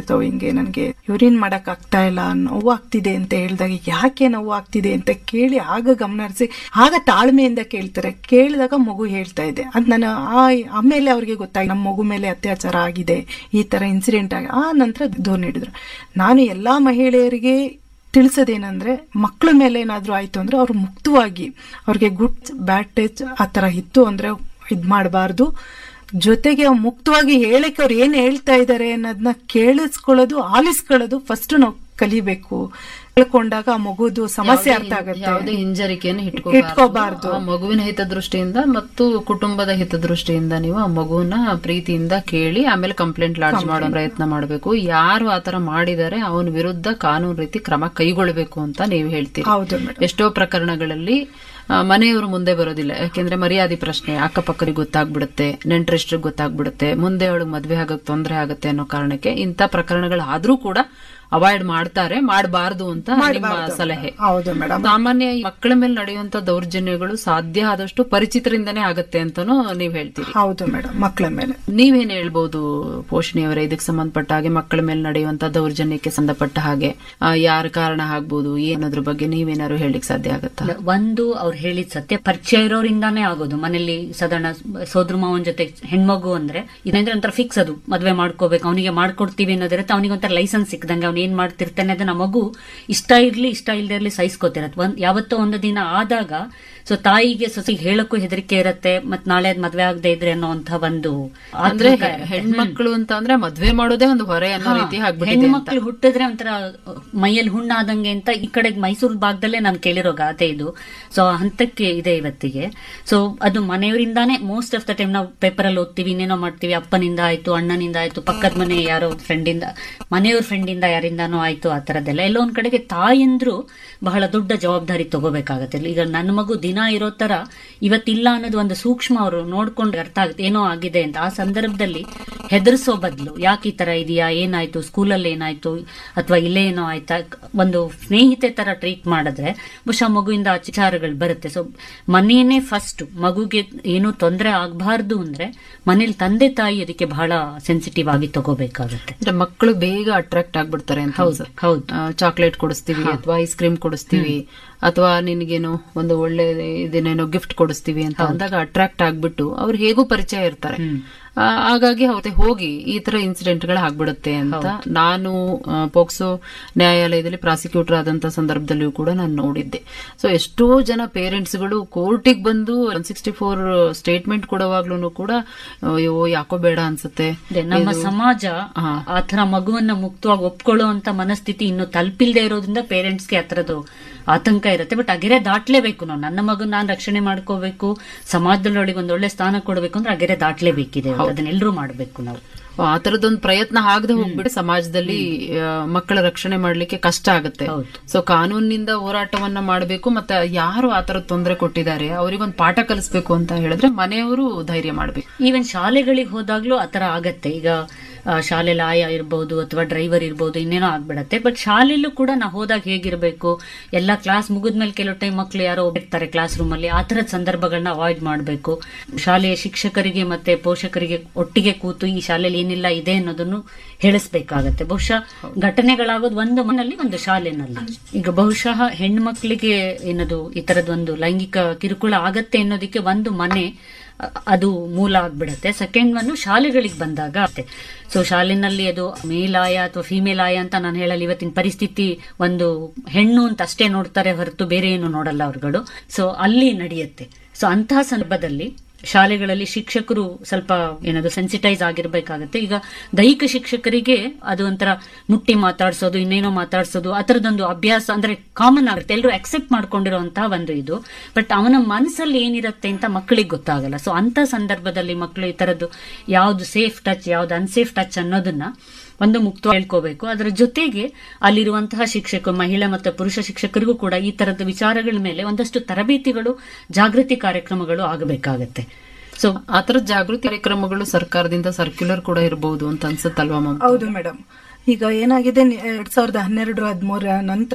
ಹೇಳ್ತಾವ್ ಹಿಂಗೆ ನನಗೆ ಯೂರಿನ್ ಮಾಡಕ್ ಆಗ್ತಾ ಇಲ್ಲ ನೋವು ಆಗ್ತಿದೆ ಅಂತ ಹೇಳಿದಾಗ ಯಾಕೆ ನೋವು ಆಗ್ತಿದೆ ಅಂತ ಕೇಳಿ ಆಗ ಗಮನ ಹರಿಸಿ ಆಗ ತಾಳ್ಮೆಯಿಂದ ಕೇಳ್ತಾರೆ ಕೇಳಿದಾಗ ಮಗು ಹೇಳ್ತಾ ಇದೆ ಅದ್ ನಾನು ಆ ಆಮೇಲೆ ಅವ್ರಿಗೆ ಗೊತ್ತಾಗಿ ನಮ್ಮ ಮಗು ಮೇಲೆ ಅತ್ಯಾಚಾರ ಆಗಿದೆ ಈ ತರ ಇನ್ಸಿಡೆಂಟ್ ಆಗಿ ಆ ನಂತರ ದೂರ ನೀಡಿದ್ರು ನಾನು ಎಲ್ಲಾ ಮಹಿಳೆಯರಿಗೆ ತಿಳಿಸೋದೇನಂದ್ರೆ ಮಕ್ಕಳ ಮೇಲೆ ಏನಾದ್ರೂ ಆಯ್ತು ಅಂದ್ರೆ ಅವ್ರು ಮುಕ್ತವಾಗಿ ಅವ್ರಿಗೆ ಗುಡ್ ಬ್ಯಾಡ್ ಟಚ್ ಆ ತರ ಇತ್ತು ಅಂದ್ರೆ ಇದ್ ಮಾಡಬಾರ್ದು ಜೊತೆಗೆ ಅವ್ರು ಮುಕ್ತವಾಗಿ ಹೇಳಕ್ಕೆ ಅವ್ರು ಏನ್ ಹೇಳ್ತಾ ಇದ್ದಾರೆ ಅನ್ನೋದನ್ನ ಕೇಳಿಸ್ಕೊಳ್ಳೋದು ಆಲಿಸ್ಕೊಳ್ಳೋದು ಫಸ್ಟ್ ನಾವು ಕಲಿಬೇಕು ಕೇಳ್ಕೊಂಡಾಗ ಆ ಮಗುದು ಸಮಸ್ಯೆ ಅರ್ಥ ಯಾವುದೇ ಆಗುತ್ತೆ ಹಿಂಜರಿಕೆಯನ್ನು ಇಟ್ಕೋಬಾರ್ದು. ಇಟ್ಕೋಬಾರ್ದು ಆ ಮಗುವಿನ ಹಿತದೃಷ್ಟಿಯಿಂದ ಮತ್ತು ಕುಟುಂಬದ ಹಿತದೃಷ್ಟಿಯಿಂದ ನೀವು ಆ ಮಗುವನ್ನ ಪ್ರೀತಿಯಿಂದ ಕೇಳಿ ಆಮೇಲೆ ಕಂಪ್ಲೇಂಟ್ ಲಾಡ್ಜ್ ಮಾಡೋ ಪ್ರಯತ್ನ ಮಾಡಬೇಕು ಯಾರು ಆತರ ಮಾಡಿದರೆ ಅವನ ವಿರುದ್ಧ ಕಾನೂನು ರೀತಿ ಕ್ರಮ ಕೈಗೊಳ್ಳಬೇಕು ಅಂತ ನೀವು ಹೇಳ್ತೀರಿ ಹೌದು ಮೇಡಮ್ ಎಷ್ಟೋ ಪ್ರಕರಣಗಳಲ್ಲಿ ಆ, ಮನೆಯವರು ಮುಂದೆ ಬರೋದಿಲ್ಲ ಯಾಕೆಂದ್ರೆ ಮರ್ಯಾದೆ ಪ್ರಶ್ನೆ ಅಕ್ಕಪಕ್ಕರಿಗೆ ಗೊತ್ತಾಗ್ಬಿಡುತ್ತೆ ನೆಂಟರಿಷ್ಟ್ರಿಗೆ ಗೊತ್ತಾಗ್ಬಿಡುತ್ತೆ ಮುಂದೆ ಅವಳಿಗೆ ಮದ್ವೆ ಆಗಕ್ ತೊಂದರೆ ಆಗುತ್ತೆ ಅನ್ನೋ ಕಾರಣಕ್ಕೆ ಇಂಥ ಪ್ರಕರಣಗಳಾದ್ರೂ ಕೂಡ ಅವಾಯ್ಡ್ ಮಾಡ್ತಾರೆ ಮಾಡಬಾರ್ದು ಅಂತ ನಿಮ್ಮ ಸಲಹೆ ಹೌದು ಮೇಡಮ್ ಸಾಮಾನ್ಯ ಈ ಮಕ್ಕಳ ಮೇಲೆ ನಡೆಯುವಂತ ದೌರ್ಜನ್ಯಗಳು ಸಾಧ್ಯ ಆದಷ್ಟು ಪರಿಚಿತರಿಂದನೇ ಆಗತ್ತೆ ಅಂತಾನು ನೀವ್ ಹೇಳ್ತೀರಿ ಹೌದು ಮೇಡಮ್ ಮಕ್ಕಳ ಮೇಲೆ ನೀವೇನ್ ಹೇಳ್ಬೋದು ಪೋಷಣೆಯವರೇ ಇದಕ್ಕೆ ಸಂಬಂಧಪಟ್ಟ ಹಾಗೆ ಮಕ್ಕಳ ಮೇಲೆ ನಡೆಯುವಂತ ದೌರ್ಜನ್ಯಕ್ಕೆ ಸಂಬಂಧಪಟ್ಟ ಹಾಗೆ ಆ, ಯಾರ ಕಾರಣ ಆಗ್ಬೋದು ಏನೋದ್ರ ಬಗ್ಗೆ ನೀವೇನಾದ್ರು ಹೇಳಿಕ್ ಸಾಧ್ಯ ಆಗತ್ತಾ ಒಂದು ಅವ್ರು ಹೇಳಿದ ಸತ್ಯ ಪರಿಚಯ ಇರೋರಿಂದಾನೇ ಆಗೋದು ಮನೇಲಿ ಸಾಧಾರಣ ಸೋದ್ರ ಮಾವನ್ ಜೊತೆ ಹೆಣ್ಮಗು ಅಂದ್ರೆ ಇದಂದ್ರೆ ಒಂಥರ ಫಿಕ್ಸ್ ಅದು ಮದ್ವೆ ಮಾಡ್ಕೋಬೇಕು ಅವನಿಗೆ ಮಾಡ್ಕೊಡ್ತೀವಿ ಅನ್ನೋದಿರುತ್ತೆ ಅವನಿಗೆ ಒಂಥರ ಲೈಸೆನ್ಸ್ ಸಿಕ್ಕದಂಗೆ ಅವ್ನು ಏನ್ ಮಾಡ್ತಿರ್ತಾನೆ ಅದನ್ನ ಮಗು ಇಷ್ಟ ಇರ್ಲಿ ಇಷ್ಟ ಇಲ್ದೇ ಇರ್ಲಿ ಸಹಿಸ್ಕೋತಿರತ್ತೆ ಒಂದ್ ಯಾವತ್ತೋ ಒಂದು ದಿನ ಆದಾಗ ಸೊ ತಾಯಿಗೆ ಸೊಸಿಗೆ ಹೇಳಕ್ಕೂ ಹೆದರಿಕೆ ಇರತ್ತೆ ಮತ್ ನಾಳೆ ಅದ್ ಮದ್ವೆ ಆಗದೆ ಇದ್ರೆ ಅನ್ನೋಂಥ ಒಂದು ಅಂದ್ರೆ ಆತಂಕ ಇರತ್ತೆ. ಹೆಣ್ಮಕ್ಳು ಅಂತ ಅಂದ್ರೆ ಮದ್ವೆ ಮಾಡೋದೇ ಒಂದು ಹೊರೆ ಅನ್ನೋ ರೀತಿ ಆಗ್ಬಿಟ್ಟಿದೆ ಅಂತ ಹೆಣ್ಮಕ್ಳು ಹುಟ್ಟಿದ್ರೆ ಒಂಥರ ಮೈಯಲ್ಲಿ ಹುಣ್ಣಾದಂಗೆ ಅಂತ ಈ ಕಡೆ ಮೈಸೂರು ಭಾಗದಲ್ಲೇ ನಾನು ಕೇಳಿರೋ ಗಾದೆ ಇದು ಸೊ ಹಂತಕ್ಕೆ ಇದೆ ಇವತ್ತಿಗೆ ಸೊ ಅದು ಮನೆಯವರಿಂದಾನೇ ಮೋಸ್ಟ್ ಆಫ್ ದ ಟೈಮ್ ನಾವು ಪೇಪರ್ ಅಲ್ಲಿ ಓದ್ತೀವಿ ಇನ್ನೇನೋ ಮಾಡ್ತೀವಿ ಅಪ್ಪನಿಂದ ಆಯ್ತು ಅಣ್ಣನಿಂದ ಆಯ್ತು ಪಕ್ಕದ ಮನೆ ಯಾರೋ ಫ್ರೆಂಡ್ ಇಂದ ಮನೆಯವ್ರ ಫ್ರೆಂಡ್ ಇಂದ ಯಾರಿಂದಾನೋ ಆಯ್ತು ಆ ತರದ್ದೆಲ್ಲ ಎಲ್ಲೋ ಒಂದ್ ಕಡೆಗೆ ತಾಯಂದ್ರು ಬಹಳ ದೊಡ್ಡ ಜವಾಬ್ದಾರಿ ತಗೋಬೇಕಾಗತ್ತೆ ಈಗ ನನ್ನ ಮಗು ದಿನ ಇರೋ ತರ ಇವತ್ತಿಲ್ಲ ಅನ್ನೋದು ಒಂದು ಸೂಕ್ಷ್ಮ ಅವರು ನೋಡ್ಕೊಂಡು ಅರ್ಥ ಆಗುತ್ತೆ ಏನೋ ಆಗಿದೆ ಅಂತ ಆ ಸಂದರ್ಭದಲ್ಲಿ ಹೆದರ್ಸೋ ಬದಲು ಯಾಕೆ ಈ ತರ ಇದೆಯಾ ಏನಾಯ್ತು ಸ್ಕೂಲಲ್ಲಿ ಏನಾಯ್ತು ಅಥವಾ ಇಲ್ಲೇ ಏನೋ ಆಯ್ತಾ ಒಂದು ಸ್ನೇಹಿತೆ ತರ ಟ್ರೀಟ್ ಮಾಡಿದ್ರೆ ಬಹುಶಃ ಮಗುವಿಂದ ಆ ವಿಚಾರಗಳು ಬರುತ್ತೆ ಸೊ ಮನೆಯೇ ಫಸ್ಟ್ ಮಗುಗೆ ಏನೂ ತೊಂದರೆ ಆಗಬಾರ್ದು ಅಂದ್ರೆ ಮನೇಲಿ ತಂದೆ ತಾಯಿ ಅದಕ್ಕೆ ಬಹಳ ಸೆನ್ಸಿಟಿವ್ ಆಗಿ ತಗೋಬೇಕಾಗತ್ತೆ ಅಂದ್ರೆ ಮಕ್ಕಳು ಬೇಗ ಅಟ್ರಾಕ್ಟ್ ಆಗ್ಬಿಡ್ತಾರೆ ಅಂತ ಹೌದು ಹೌದು ಚಾಕ್ಲೇಟ್ ಕೊಡಿಸ್ತೀವಿ ಅಥವಾ ಐಸ್ ಕ್ರೀಮ್ ಕೊಡಿಸ್ತೀವಿ ಅಥವಾ ನಿನಗೇನೋ ಒಂದು ಒಳ್ಳೆ ಇದೇನೇನೋ ಗಿಫ್ಟ್ ಕೊಡಿಸ್ತೀವಿ ಅಂತ ಅಂದಾಗ ಅಟ್ರಾಕ್ಟ್ ಆಗ್ಬಿಟ್ಟು ಅವ್ರು ಹೇಗೂ ಪರಿಚಯ ಇರ್ತಾರೆ ಆ, ಹಾಗಾಗಿ ಅವತ್ತೆ ಹೋಗಿ ಈ ತರ ಇನ್ಸಿಡೆಂಟ್ ಗಳು ಆಗ್ಬಿಡುತ್ತೆ ಅಂತ ನಾನು ಆ, ಪೋಕ್ಸೋ ನ್ಯಾಯಾಲಯದಲ್ಲಿ ಪ್ರಾಸಿಕ್ಯೂಟರ್ ಆದಂತ ಸಂದರ್ಭದಲ್ಲಿಯೂ ಕೂಡ ನಾನು ನೋಡಿದ್ದೆ ಸೊ ಎಷ್ಟೋ ಜನ ಪೇರೆಂಟ್ಸ್ಗಳು ಕೋರ್ಟಿಗೆ ಬಂದು ಒನ್ ಸಿಕ್ಸ್ಟಿ ಫೋರ್ ಸ್ಟೇಟ್ಮೆಂಟ್ ಕೊಡುವಾಗ್ಲೂ ಕೂಡ ಅಯ್ಯೋ ಯಾಕೋ ಬೇಡ ಅನ್ಸುತ್ತೆ ಅದೇ ನಮ್ಮ ಸಮಾಜ ಆ ತರ ಮಗುವನ್ನ ಮುಕ್ತವಾಗಿ ಒಪ್ಕೊಳ್ಳೋ ಅಂತ ಮನಸ್ಥಿತಿ ಇನ್ನು ತಲುಪಿಲ್ದೇ ಇರೋದ್ರಿಂದ ಪೇರೆಂಟ್ಸ್ಗೆ ಆ ಥರದ್ದು ಆತಂಕ ಇರುತ್ತೆ ಬಟ್ ಅಗೆರೆ ದಾಟ್ಲೇಬೇಕು ನಾವು ನನ್ನ ಮಗನ್ ನಾನು ರಕ್ಷಣೆ ಮಾಡ್ಕೋಬೇಕು ಸಮಾಜದಲ್ಲಿ ಅವಳಿಗೆ ಒಂದು ಒಳ್ಳೆ ಸ್ಥಾನ ಕೊಡಬೇಕು ಅಂದ್ರೆ ಅಗೆರೆ ದಾಟ್ಲೇಬೇಕಿದೆ ಅದನ್ನೆಲ್ಲರೂ ಮಾಡಬೇಕು ನಾವು ಆ ತರದೊಂದು ಪ್ರಯತ್ನ ಆಗದೆ ಹೋಗ್ಬಿಟ್ಟು ಸಮಾಜದಲ್ಲಿ ಆ, ಮಕ್ಕಳ ರಕ್ಷಣೆ ಮಾಡ್ಲಿಕ್ಕೆ ಕಷ್ಟ ಆಗುತ್ತೆ ಹೌದು. ಸೊ ಕಾನೂನಿನಿಂದ ಹೋರಾಟವನ್ನ ಮಾಡಬೇಕು ಮತ್ತೆ ಯಾರು ಆ ತರದ ತೊಂದರೆ ಕೊಟ್ಟಿದ್ದಾರೆ ಅವರಿಗೊಂದು ಪಾಠ ಕಲಿಸ್ಬೇಕು ಅಂತ ಹೇಳಿದ್ರೆ ಮನೆಯವರು ಧೈರ್ಯ ಮಾಡ್ಬೇಕು ಈವನ್ ಶಾಲೆಗಳಿಗೆ ಹೋದಾಗ್ಲೂ ಆತರ ಆಗತ್ತೆ ಈಗ ಆ, ಶಾಲೆಲಿ ಆಯ ಇರ್ಬೋದು ಅಥವಾ ಡ್ರೈವರ್ ಇರ್ಬೋದು ಇನ್ನೇನೋ ಆಗ್ಬಿಡತ್ತೆ ಬಟ್ ಶಾಲೆಯಲ್ಲೂ ಕೂಡ ನಾವು ಹೋದಾಗ ಹೇಗಿರ್ಬೇಕು ಎಲ್ಲ ಕ್ಲಾಸ್ ಮುಗಿದ್ಮೇಲೆ ಕೆಲವು ಟೈಮ್ ಮಕ್ಳು ಯಾರೋ ಇರ್ತಾರೆ ಕ್ಲಾಸ್ ರೂಮ್ ಅಲ್ಲಿ ಆ ತರದ ಸಂದರ್ಭಗಳನ್ನ ಅವಾಯ್ಡ್ ಮಾಡಬೇಕು ಶಾಲೆಯ ಶಿಕ್ಷಕರಿಗೆ ಮತ್ತೆ ಪೋಷಕರಿಗೆ ಒಟ್ಟಿಗೆ ಕೂತು ಈ ಶಾಲೆಯಲ್ಲಿ ಏನಿಲ್ಲ ಇದೆ ಅನ್ನೋದನ್ನು ಹೇಳಿಸ್ಬೇಕಾಗತ್ತೆ ಬಹುಶಃ ಘಟನೆಗಳಾಗೋದು ಒಂದು ಮನೆಯಲ್ಲಿ ಒಂದು ಶಾಲೆನಲ್ಲಿ ಈಗ ಬಹುಶಃ ಹೆಣ್ಮಕ್ಳಿಗೆ ಏನದು ಈ ತರದ ಒಂದು ಲೈಂಗಿಕ ಕಿರುಕುಳ ಆಗತ್ತೆ ಅನ್ನೋದಕ್ಕೆ ಒಂದು ಮನೆ ಅ- ಅದು ಮೂಲ ಆಗ್ಬಿಡತ್ತೆ ಸೆಕೆಂಡ್ ಒನ್ ಶಾಲೆಗಳಿಗೆ ಬಂದಾಗ ಸೊ ಶಾಲೆನಲ್ಲಿ ಅದು ಮೇಲ್ ಆಯ ಅಥವಾ ಫಿಮೇಲ್ ಆಯ ಅಂತ ನಾನು ಹೇಳಲ್ಲ ಇವತ್ತಿನ ಪರಿಸ್ಥಿತಿ ಒಂದು ಹೆಣ್ಣು ಅಂತ ಅಷ್ಟೇ ನೋಡ್ತಾರೆ ಹೊರತು ಬೇರೆ ಏನು ನೋಡಲ್ಲ ಅವ್ರುಗಳು ಸೊ ಅಲ್ಲಿ ನಡೆಯುತ್ತೆ ಸೊ ಅಂತಹ ಸಂದರ್ಭದಲ್ಲಿ ಶಾಲೆಗಳಲ್ಲಿ ಶಿಕ್ಷಕರು ಸ್ವಲ್ಪ ಏನದು ಸೆನ್ಸಿಟೈಸ್ ಆಗಿರ್ಬೇಕಾಗತ್ತೆ ಈಗ ದೈಹಿಕ ಶಿಕ್ಷಕರಿಗೆ ಅದು ಒಂಥರ ಮುಟ್ಟಿ ಮಾತಾಡ್ಸೋದು ಇನ್ನೇನೋ ಮಾತಾಡ್ಸೋದು ಆ ಥರದೊಂದು ಅಭ್ಯಾಸ ಅಂದ್ರೆ ಕಾಮನ್ ಆಗುತ್ತೆ ಎಲ್ಲರೂ ಅಕ್ಸೆಪ್ಟ್ ಮಾಡ್ಕೊಂಡಿರುವಂತಹ ಒಂದು ಇದು ಬಟ್ ಅವನ ಮನಸ್ಸಲ್ಲಿ ಏನಿರುತ್ತೆ ಅಂತ ಮಕ್ಕಳಿಗೆ ಗೊತ್ತಾಗಲ್ಲ ಸೊ ಅಂತ ಸಂದರ್ಭದಲ್ಲಿ ಮಕ್ಕಳು ಈ ತರದ್ದು ಯಾವ್ದು ಸೇಫ್ ಟಚ್ ಯಾವ್ದು ಅನ್ಸೇಫ್ ಟಚ್ ಅನ್ನೋದನ್ನ ಒಂದು ಮುಕ್ತ ಹೇಳ್ಕೋಬೇಕು ಅದರ ಜೊತೆಗೆ ಅಲ್ಲಿರುವಂತಹ ಶಿಕ್ಷಕರು ಮಹಿಳಾ ಮತ್ತು ಪುರುಷ ಶಿಕ್ಷಕರಿಗೂ ಕೂಡ ಈ ತರದ ವಿಚಾರಗಳ ಮೇಲೆ ಒಂದಷ್ಟು ತರಬೇತಿಗಳು ಜಾಗೃತಿ ಕಾರ್ಯಕ್ರಮಗಳು ಆಗಬೇಕಾಗತ್ತೆ ಸೊ ಆ ತರದ ಜಾಗೃತಿ ಕಾರ್ಯಕ್ರಮಗಳು ಸರ್ಕಾರದಿಂದ ಸರ್ಕ್ಯುಲರ್ ಕೂಡ ಇರಬಹುದು ಅಂತ ಅನ್ಸುತ್ತಲ್ವಾ ಮಮ್ಮ ಹೌದು ಮೇಡಮ್ ಈಗ ಏನಾಗಿದೆ ನಿ- ಎರಡ್ ಸಾವಿರದ ಹನ್ನೆರಡು ಹದಿಮೂರ ನಂತರ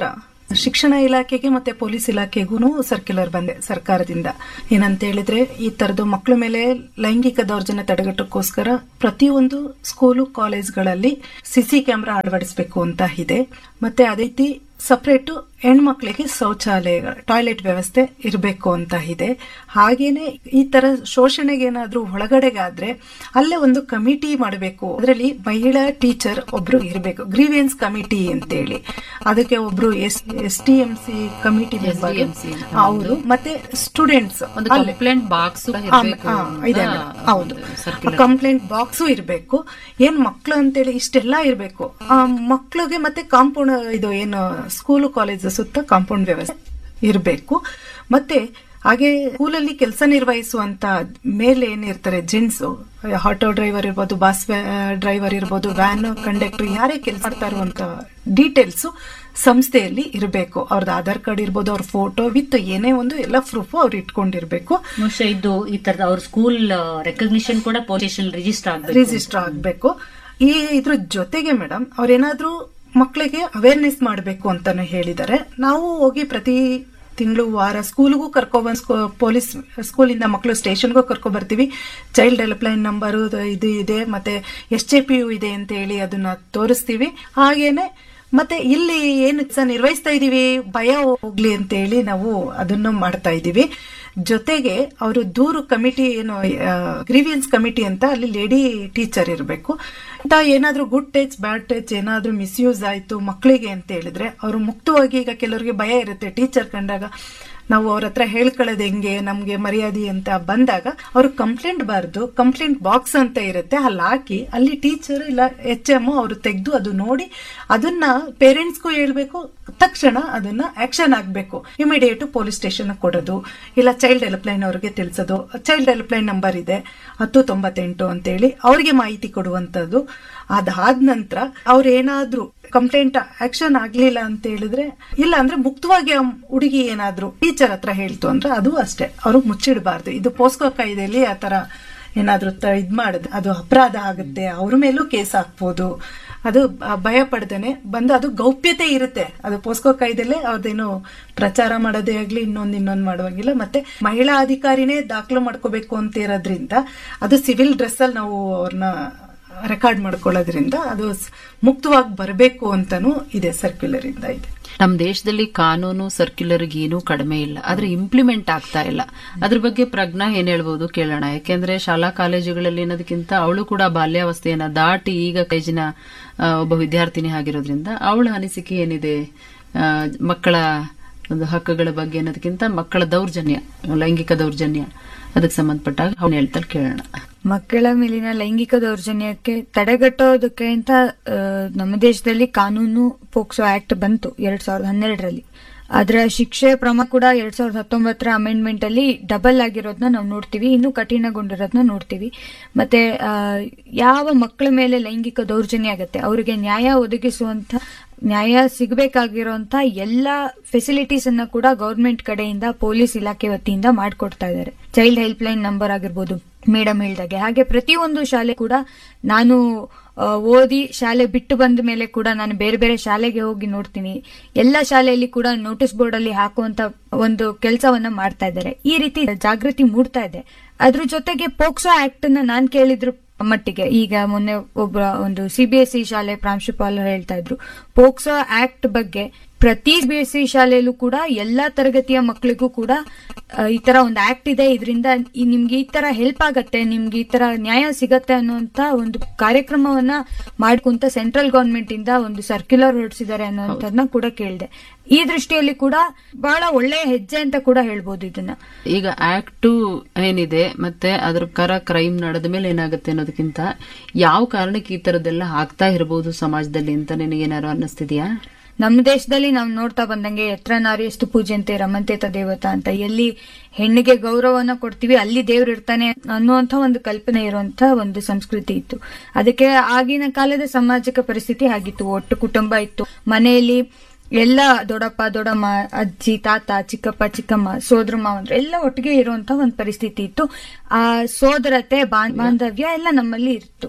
ಶಿಕ್ಷಣ ಇಲಾಖೆಗೆ ಮತ್ತೆ ಪೊಲೀಸ್ ಇಲಾಖೆಗೂ ಸರ್ಕ್ಯುಲರ್ ಬಂದೆ ಸರ್ಕಾರದಿಂದ ಏನಂತ ಹೇಳಿದ್ರೆ ಈ ತರದ್ದು ಮಕ್ಕಳ ಮೇಲೆ ಲೈಂಗಿಕ ದೌರ್ಜನ್ಯ ತಡೆಗಟ್ಟಕ್ಕೋಸ್ಕರ ಪ್ರತಿಯೊಂದು ಸ್ಕೂಲು ಕಾಲೇಜ್ಗಳಲ್ಲಿ ಸಿಸಿ ಕ್ಯಾಮೆರಾ ಅಳವಡಿಸಬೇಕು ಅಂತ ಇದೆ ಮತ್ತೆ ಅದೇ ರೀತಿ ಸಪರೇಟ್ ಹೆಣ್ಮಕ್ಳಿಗೆ ಶೌಚಾಲಯ ಟಾಯ್ಲೆಟ್ ವ್ಯವಸ್ಥೆ ಇರಬೇಕು ಅಂತ ಇದೆ ಹಾಗೇನೆ ಈ ತರ ಶೋಷಣೆಗೆ ಏನಾದ್ರೂ ಒಳಗಡೆಗಾದ್ರೆ ಅಲ್ಲೇ ಒಂದು ಕಮಿಟಿ ಮಾಡಬೇಕು ಅದರಲ್ಲಿ ಮಹಿಳಾ ಟೀಚರ್ ಒಬ್ರು ಇರಬೇಕು ಗ್ರೀವಿಯನ್ಸ್ ಕಮಿಟಿ ಅಂತೇಳಿ ಅದಕ್ಕೆ ಒಬ್ರು S S T M C committee member SDMC ಅಂತ ಅವರು ಮತ್ತೆ ಸ್ಟೂಡೆಂಟ್ಸ್ ಒಂದು ಕಂಪ್ಲೇಂಟ್ ಬಾಕ್ಸ್ ಇದೆ ಮೇಡಮ್. ಹೌದು ಕಂಪ್ಲೇಂಟ್ ಬಾಕ್ಸು ಇರಬೇಕು ಏನ್ ಮಕ್ಳು ಅಂತೇಳಿ ಇಷ್ಟೆಲ್ಲ ಇರಬೇಕು ಆ ಮಕ್ಳಿಗೆ ಮತ್ತೆ ಕಾಂಪೌಂಡ್ ಇದು ಏನು ಸ್ಕೂಲು ಕಾಲೇಜ್ ಸುತ್ತ ಕಾಂಪೌಂಡ್ ವ್ಯವಸ್ಥೆ ಇರಬೇಕು ಮತ್ತೆ ಹಾಗೆ ಸ್ಕೂಲಲ್ಲಿ ಕೆಲಸ ನಿರ್ವಹಿಸುವಂತ ಮೇಲೆ ಏನಿರ್ತಾರೆ ಜೆಂಟ್ಸ್ ಆಟೋ ಡ್ರೈವರ್ ಇರ್ಬೋದು ಬಸ್ ಡ್ರೈವರ್ ಇರ್ಬೋದು ವ್ಯಾನ್ ಕಂಡಕ್ಟರ್ ಯಾರೇ ಕೆಲಸ ಮಾಡ್ತಾ ಇರುವಂತ ಡೀಟೇಲ್ಸ್ ಸಂಸ್ಥೆಯಲ್ಲಿ ಇರಬೇಕು ಅವ್ರದ್ದು ಆಧಾರ್ ಕಾರ್ಡ್ ಇರ್ಬೋದು ಅವ್ರ ಫೋಟೋ ವಿತ್ ಏನೇ ಒಂದು ಎಲ್ಲ ಪ್ರೂಫ್ ಅವ್ರು ಇಟ್ಕೊಂಡಿರ್ಬೇಕು ಬಹುಶಃ ಇದು ಈ ತರದ ಅವ್ರ ಸ್ಕೂಲ್ ರೆಕಗ್ನಿಷನ್ ಕೂಡ ಪೊಲೀಸ್ ಸ್ಟೇಷನ್ ರಿಜಿಸ್ಟರ್ ಆಗಬೇಕು ರಿಜಿಸ್ಟರ್ ಆಗಬೇಕು ಈ ಇದ್ರ ಜೊತೆಗೆ ಮೇಡಮ್ ಅವ್ರೇನಾದ್ರೂ ಮಕ್ಕಳಿಗೆ ಅವೇರ್ನೆಸ್ ಮಾಡಬೇಕು ಅಂತಾನು ಹೇಳಿದ್ದಾರೆ ನಾವು ಹೋಗಿ ಪ್ರತಿ ತಿಂಗಳು ವಾರ ಸ್ಕೂಲ್ಗೂ ಕರ್ಕೊಬಂದ್ ಪೊಲೀಸ್ ಸ್ಕೂಲಿಂದ ಮಕ್ಕಳು ಸ್ಟೇಷನ್ಗೂ ಕರ್ಕೊ ಬರ್ತೀವಿ ಚೈಲ್ಡ್ ಡೆವಲಪ್ಲೈನ್ ನಂಬರ್ ಇದು ಇದೆ ಮತ್ತೆ ಎಸ್ ಜೆ ಪಿ ಯು ಇದೆ ಅಂತ ಹೇಳಿ ಅದನ್ನ ತೋರಿಸ್ತೀವಿ ಹಾಗೇನೆ ಮತ್ತೆ ಇಲ್ಲಿ ಏನು ಕೆಲಸ ನಿರ್ವಹಿಸ್ತಾ ಇದೀವಿ ಭಯ ಹೋಗ್ಲಿ ಅಂತ ಹೇಳಿ ನಾವು ಅದನ್ನು ಮಾಡ್ತಾ ಇದೀವಿ ಜೊತೆಗೆ ಅವರು ದೂರು ಕಮಿಟಿ ಏನು ಗ್ರೀವಿಯನ್ಸ್ ಕಮಿಟಿ ಅಂತ ಅಲ್ಲಿ ಲೇಡಿ ಟೀಚರ್ ಇರಬೇಕು ಅಂತ ಏನಾದ್ರೂ ಗುಡ್ ಟಚ್ ಬ್ಯಾಡ್ ಟಚ್ ಏನಾದ್ರೂ ಮಿಸ್ಯೂಸ್ ಆಯ್ತು ಮಕ್ಕಳಿಗೆ ಅಂತ ಹೇಳಿದ್ರೆ ಅವರು ಮುಕ್ತವಾಗಿ ಈಗ ಕೆಲವರಿಗೆ ಭಯ ಇರುತ್ತೆ ಟೀಚರ್ ಕಂಡಾಗ ನಾವು ಅವ್ರ ಹತ್ರ ಹೇಳ್ಕೊಳ್ಳೋದು ಹೆಂಗೆ ನಮ್ಗೆ ಮರ್ಯಾದೆ ಅಂತ ಬಂದಾಗ ಅವರು ಕಂಪ್ಲೇಂಟ್ ಬಾರ್ದು ಕಂಪ್ಲೇಂಟ್ ಬಾಕ್ಸ್ ಅಂತ ಇರುತ್ತೆ ಅಲ್ಲಿ ಹಾಕಿ ಅಲ್ಲಿ ಟೀಚರ್ ಇಲ್ಲ ಎಚ್ ಎಂ ಅವರು ತೆಗೆದು ಅದು ನೋಡಿ ಅದನ್ನ ಪೇರೆಂಟ್ಸ್ಗೂ ಹೇಳ್ಬೇಕು ತಕ್ಷಣ ಅದನ್ನ ಆಕ್ಷನ್ ಆಗ್ಬೇಕು ಇಮಿಡಿಯೇಟ್ ಪೊಲೀಸ್ ಸ್ಟೇಷನ್ ಕೊಡೋದು ಇಲ್ಲ ಚೈಲ್ಡ್ ಹೆಲ್ಪ್ಲೈನ್ ಅವ್ರಿಗೆ ತಿಳಿಸೋದು ಚೈಲ್ಡ್ ಹೆಲ್ಪ್ಲೈನ್ ನಂಬರ್ ಇದೆ ಹತ್ತು ತೊಂಬತ್ತೆಂಟು ಅಂತೇಳಿ ಅವ್ರಿಗೆ ಮಾಹಿತಿ ಕೊಡುವಂತದ್ದು ಅದಾದ ನಂತರ ಅವ್ರು ಏನಾದ್ರೂ ಕಂಪ್ಲೇಂಟ್ ಆಕ್ಷನ್ ಆಗ್ಲಿಲ್ಲ ಅಂತ ಹೇಳಿದ್ರೆ ಇಲ್ಲ ಅಂದ್ರೆ ಮುಕ್ತವಾಗಿ ಆ ಹುಡುಗಿ ಏನಾದ್ರೂ ಟೀಚರ್ ಹತ್ರ ಹೇಳ್ತು ಅಂದ್ರೆ ಅದು ಅಷ್ಟೇ ಅವರು ಮುಚ್ಚಿಡಬಾರ್ದು ಇದು ಪೋಸ್ಕೋ ಕಾಯ್ದೆಯಲ್ಲಿ ಆ ತರ ಏನಾದ್ರೂ ತ- ಇದ್ ಮಾಡಿದ್ರೆ ಅದು ಅಪರಾಧ ಆಗುತ್ತೆ ಅವ್ರ ಮೇಲೂ ಕೇಸ್ ಹಾಕ್ಬೋದು ಅದು ಬ- ಭಯ ಪಡ್ದೇನೆ ಬಂದು ಅದು ಗೌಪ್ಯತೆ ಇರುತ್ತೆ ಅದು ಪೋಸ್ಕೋ ಕಾಯ್ದೆಲ್ಲೇ ಅವ್ರದ್ದೇನು ಪ್ರಚಾರ ಮಾಡೋದೇ ಆಗ್ಲಿ ಇನ್ನೊಂದ್ ಇನ್ನೊಂದ್ ಮಾಡುವಂಗಿಲ್ಲ ಮತ್ತೆ ಮಹಿಳಾ ಅಧಿಕಾರಿನೇ ದಾಖಲು ಮಾಡ್ಕೋಬೇಕು ಅಂತ ಇರೋದ್ರಿಂದ ಅದು ಸಿವಿಲ್ ಡ್ರೆಸ್ ಅಲ್ಲಿ ನಾವು ಅವ್ರನ್ನ ರೆಕಾರ್ಡ್ ಮಾಡ್ಕೊಳ್ಳೋದ್ರಿಂದ ಅದು ಸ್- ಮುಕ್ತವಾಗಿ ಬರಬೇಕು ಅಂತಾನು ಇದೆ ಸರ್ಕ್ಯುಲರ್ ಇಂದ ಇದೆ ನಮ್ಮ ದೇಶದಲ್ಲಿ ಕಾನೂನು ಸರ್ಕ್ಯುಲರ್ ಏನೂ ಕಡಿಮೆ ಇಲ್ಲ ಆದ್ರೆ ಇಂಪ್ಲಿಮೆಂಟ್ ಆಗ್ತಾ ಇಲ್ಲ ಅದ್ರ ಬಗ್ಗೆ ಪ್ರಜ್ಞಾ ಏನ್ ಹೇಳ್ಬೋದು ಕೇಳೋಣ ಯಾಕೆಂದ್ರೆ ಶಾಲಾ ಕಾಲೇಜುಗಳಲ್ಲಿ ಅನ್ನೋದಕ್ಕಿಂತ ಅವಳು ಕೂಡ ಬಾಲ್ಯಾವಸ್ಥೆಯನ್ನ ದಾಟಿ ಈಗ ಕಾಲೇಜಿನ ಆ, ಒಬ್ಬ ವಿದ್ಯಾರ್ಥಿನಿ ಆಗಿರೋದ್ರಿಂದ ಅವಳ ಅನಿಸಿಕೆ ಏನಿದೆ ಆ, ಮಕ್ಕಳ ಒಂದು ಹಕ್ಕುಗಳ ಬಗ್ಗೆ ಅನ್ನೋದಕ್ಕಿಂತ ಮಕ್ಕಳ ದೌರ್ಜನ್ಯ ಲೈಂಗಿಕ ದೌರ್ಜನ್ಯ ಅದಕ್ಕೆ ಸಂಬಂಧಪಟ್ಟಾಗ ಅವನು ಹೇಳ್ತಾರೆ ಕೇಳೋಣ ಮಕ್ಕಳ ಮೇಲಿನ ಲೈಂಗಿಕ ದೌರ್ಜನ್ಯಕ್ಕೆ ತಡೆಗಟ್ಟೋದಕ್ಕೆ ಅಂತ ಆ, ನಮ್ಮ ದೇಶದಲ್ಲಿ ಕಾನೂನು ಪೋಕ್ಸೋ ಆಕ್ಟ್ ಬಂತು ಎರಡ್ ಸಾವಿರದ ಹನ್ನೆರಡರಲ್ಲಿ ಅದರ ಶಿಕ್ಷೆ ಪ್ರಮಾಣ ಕೂಡ ಎರಡ್ ಸಾವಿರದ ಹತ್ತೊಂಬತ್ತರ ಅಮೆಂಡ್ಮೆಂಟ್ ಅಲ್ಲಿ ಡಬಲ್ ಆಗಿರೋದನ್ನ ನಾವು ನೋಡ್ತೀವಿ ಇನ್ನೂ ಕಠಿಣಗೊಂಡಿರೋದನ್ನ ನೋಡ್ತೀವಿ ಮತ್ತೆ ಆ, ಯಾವ ಮಕ್ಕಳ ಮೇಲೆ ಲೈಂಗಿಕ ದೌರ್ಜನ್ಯ ಆಗುತ್ತೆ ಅವರಿಗೆ ನ್ಯಾಯ ಒದಗಿಸುವಂತ ನ್ಯಾಯ ಸಿಗಬೇಕಾಗಿರುವಂತ ಎಲ್ಲ ಫೆಸಿಲಿಟೀಸ್ ಅನ್ನ ಕೂಡ ಗೌರ್ಮೆಂಟ್ ಕಡೆಯಿಂದ ಪೊಲೀಸ್ ಇಲಾಖೆ ವತಿಯಿಂದ ಮಾಡ್ಕೊಡ್ತಾ ಇದ್ದಾರೆ ಚೈಲ್ಡ್ ಹೆಲ್ಪ್ ಲೈನ್ ನಂಬರ್ ಆಗಿರ್ಬೋದು ಮೇಡಮ್ ಹೇಳ್ದಾಗೆ ಹಾಗೆ ಪ್ರತಿಯೊಂದು ಶಾಲೆ ಕೂಡ ನಾನು ಆ, ಓದಿ ಶಾಲೆ ಬಿಟ್ಟು ಬಂದ ಮೇಲೆ ಕೂಡ ನಾನು ಬೇರೆ ಬೇರೆ ಶಾಲೆಗೆ ಹೋಗಿ ನೋಡ್ತೀನಿ ಎಲ್ಲ ಶಾಲೆಯಲ್ಲಿ ಕೂಡ ನೋಟಿಸ್ ಬೋರ್ಡ್ ಅಲ್ಲಿ ಹಾಕುವಂತ ಒಂದು ಕೆಲಸವನ್ನ ಮಾಡ್ತಾ ಇದ್ದಾರೆ ಈ ರೀತಿ ಜಾಗೃತಿ ಮೂಡ್ತಾ ಇದೆ ಅದ್ರ ಜೊತೆಗೆ ಪೋಕ್ಸೋ ಆಕ್ಟ್ ನ ನಾನ್ ಕೇಳಿದ್ರು ಮಟ್ಟಿಗೆ ಈಗ ಮೊನ್ನೆ ಒಬ್ಬ ಒಂದು ಸಿಬಿಎಸ್ಇ ಶಾಲೆ ಪ್ರಾಂಶುಪಾಲರು ಹೇಳ್ತಾ ಇದ್ರು ಪೋಕ್ಸೋ ಆಕ್ಟ್ ಬಗ್ಗೆ ಪ್ರತಿ ಸಿಬಿಎಸ್ಇ ಶಾಲೆಯಲ್ಲೂ ಕೂಡ ಎಲ್ಲಾ ತರಗತಿಯ ಮಕ್ಕಳಿಗೂ ಕೂಡ ಆ, ಈ ತರ ಒಂದು ಆಕ್ಟ್ ಇದೆ ಇದರಿಂದ ನಿಮ್ಗೆ ಈ ತರ ಹೆಲ್ಪ್ ಆಗತ್ತೆ ನಿಮ್ಗೆ ಈ ತರ ನ್ಯಾಯ ಸಿಗತ್ತೆ ಅನ್ನುವಂತ ಒಂದು ಕಾರ್ಯಕ್ರಮವನ್ನ ಮಾಡ್ಕೊಂತ ಸೆಂಟ್ರಲ್ ಗವರ್ಮೆಂಟ್ ಇಂದ ಒಂದು ಸರ್ಕ್ಯುಲರ್ ಹೊರಡಿಸಿದ್ದಾರೆ ಅನ್ನೋಂಥದ್ನ ಕೂಡ ಕೇಳಿದೆ ಈ ದೃಷ್ಟಿಯಲ್ಲಿ ಕೂಡ ಬಹಳ ಒಳ್ಳೆಯ ಹೆಜ್ಜೆ ಅಂತ ಕೂಡ ಹೇಳ್ಬೋದು ಇದನ್ನ ಈಗ ಆಕ್ಟ್ ಏನಿದೆ ಮತ್ತೆ ಅದ್ರ ಪ್ರಕಾರ ಕ್ರೈಮ್ ನಡೆದ ಮೇಲೆ ಏನಾಗುತ್ತೆ ಅನ್ನೋದಕ್ಕಿಂತ ಯಾವ ಕಾರಣಕ್ಕೆ ಈ ತರದೆಲ್ಲ ಆಗ್ತಾ ಇರಬಹುದು ಸಮಾಜದಲ್ಲಿ ಅಂತ ನಿನಗೇನಾರು ಅನ್ನಿಸ್ತಿದ್ಯಾ ನಮ್ಮ ದೇಶದಲ್ಲಿ ನಾವು ನೋಡ್ತಾ ಬಂದಂಗೆ ಎತ್ರ ನಾರಿಯಷ್ಟು ಪೂಜೆಂತೆ ರಮಂತೇತ ದೇವತಾ ಅಂತ ಎಲ್ಲಿ ಹೆಣ್ಣಿಗೆ ಗೌರವನ ಕೊಡ್ತೀವಿ ಅಲ್ಲಿ ದೇವ್ರು ಇರ್ತಾನೆ ಅನ್ನುವಂತ ಒಂದು ಕಲ್ಪನೆ ಇರುವಂತ ಒಂದು ಸಂಸ್ಕೃತಿ ಇತ್ತು ಅದಕ್ಕೆ ಆಗಿನ ಕಾಲದ ಸಾಮಾಜಿಕ ಪರಿಸ್ಥಿತಿ ಆಗಿತ್ತು ಒಟ್ಟು ಕುಟುಂಬ ಇತ್ತು ಮನೆಯಲ್ಲಿ ಎಲ್ಲ ದೊಡ್ಡಪ್ಪ ದೊಡ್ಡಮ್ಮ ಅಜ್ಜಿ ತಾತ ಚಿಕ್ಕಪ್ಪ ಚಿಕ್ಕಮ್ಮ ಸೋದರ ಮಾವಂದ್ರು ಎಲ್ಲ ಒಟ್ಟಿಗೆ ಇರುವಂತ ಒಂದು ಪರಿಸ್ಥಿತಿ ಇತ್ತು ಆ ಸೋದರತೆ ಬಾಂ- ಬಾಂಧವ್ಯ ಎಲ್ಲ ನಮ್ಮಲ್ಲಿ ಇತ್ತು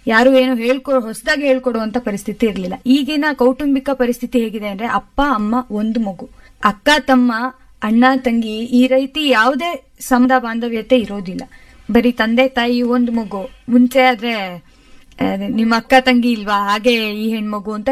ಯಾರು ಏನು ಹೇಳ್ಕೊ ಹೊಸದಾಗಿ ಹೇಳ್ಕೊಡುವಂತ ಪರಿಸ್ಥಿತಿ ಇರಲಿಲ್ಲ ಈಗಿನ ಕೌಟುಂಬಿಕ ಪರಿಸ್ಥಿತಿ ಹೇಗಿದೆ ಅಂದ್ರೆ ಅಪ್ಪ ಅಮ್ಮ ಒಂದು ಮಗು ಅಕ್ಕ ತಮ್ಮ ಅಣ್ಣ ತಂಗಿ ಈ ರೀತಿ ಯಾವುದೇ ಸಮದ ಬಾಂಧವ್ಯತೆ ಇರೋದಿಲ್ಲ ಬರೀ ತಂದೆ ತಾಯಿ ಒಂದು ಮಗು ಮುಂಚೆ ಆದ್ರೆ ಆ, ನಿಮ್ಮ ಅಕ್ಕ ತಂಗಿ ಇಲ್ವಾ ಹಾಗೆ ಈ ಹೆಣ್ಮಗು ಅಂತ